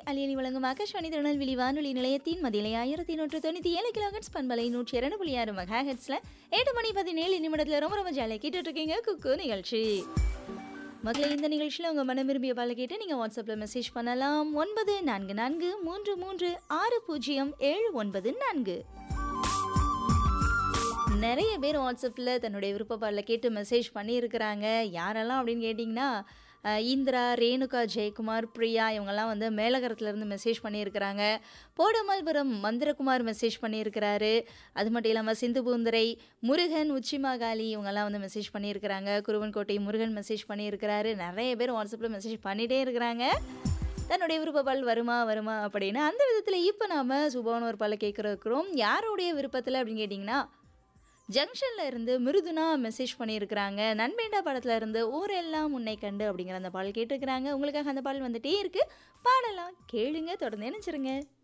அலியலி வழங்கும் ஆகாஷ்வாணி திருநெல்வேலி வானொலி நிலையத்தின் மதிலை ஆயிரத்தி நூற்று தொண்ணூற்றி ஏழு கிலோஹெட்ஸ் பண்பலை நூற்றி இரண்டு புள்ளி ஆறு மெகா ஹெட்ஸில் எட்டு மணி பதினேழு நிமிடத்தில் ரொம்ப ரொம்ப ஜாலியாக கேட்டுட்டு இருக்கீங்க குக்கு நிகழ்ச்சி மகளே இந்த நிகழ்ச்சியில் உங்கள் மனம் விரும்பிய பால கேட்டு நீங்கள் வாட்ஸ்அப்பில் மெசேஜ் பண்ணலாம் ஒன்பது நான்கு நான்கு மூன்று மூன்று ஆறு பூஜ்ஜியம் ஏழு ஒன்பது நான்கு நிறைய பேர் வாட்ஸ்அப்பில் தன்னுடைய விருப்ப பாடல கேட்டு மெசேஜ் பண்ணியிருக்கிறாங்க யாரெல்லாம் அப்படின்னு கேட்டிங்கன்னா அஹ், இந்திரா ரேணுகா ஜெயக்குமார் பிரியா இவங்கெல்லாம் வந்து மேலகரத்துலேருந்து மெசேஜ் பண்ணியிருக்கிறாங்க போடமல்புரம் மந்திரகுமார் மெசேஜ் பண்ணியிருக்கிறாரு அது மட்டும் இல்லாமல் சிந்து பூந்தரை முருகன் உச்சிமாகாளி இவங்கெல்லாம் வந்து மெசேஜ் பண்ணியிருக்கிறாங்க குருவன்கோட்டை முருகன் மெசேஜ் பண்ணியிருக்கிறாரு நிறைய பேர் வாட்ஸ்அப்பில் மெசேஜ் பண்ணிகிட்டே இருக்கிறாங்க தன்னுடைய விருப்பப்பால் வருமா வருமா அப்படின்னு அந்த விதத்தில் இப்போ நாம் சுபான ஒரு பால கேட்குறோம் யாருடைய விருப்பத்தில் அப்படின்னு கேட்டிங்கன்னா ஜங்ஷன்ல இருந்து மிருதுனா மெசேஜ் பண்ணியிருக்கிறாங்க நண்பேண்டா படத்துல இருந்து ஊரெல்லாம் உன்னை கண்டு அப்படிங்கிற அந்த பாடல் கேட்டுருக்கிறாங்க உங்களுக்காக அந்த பாடல் வந்துட்டே இருக்கு பாடலாம் கேளுங்க தொடர்ந்து நினைச்சிருங்க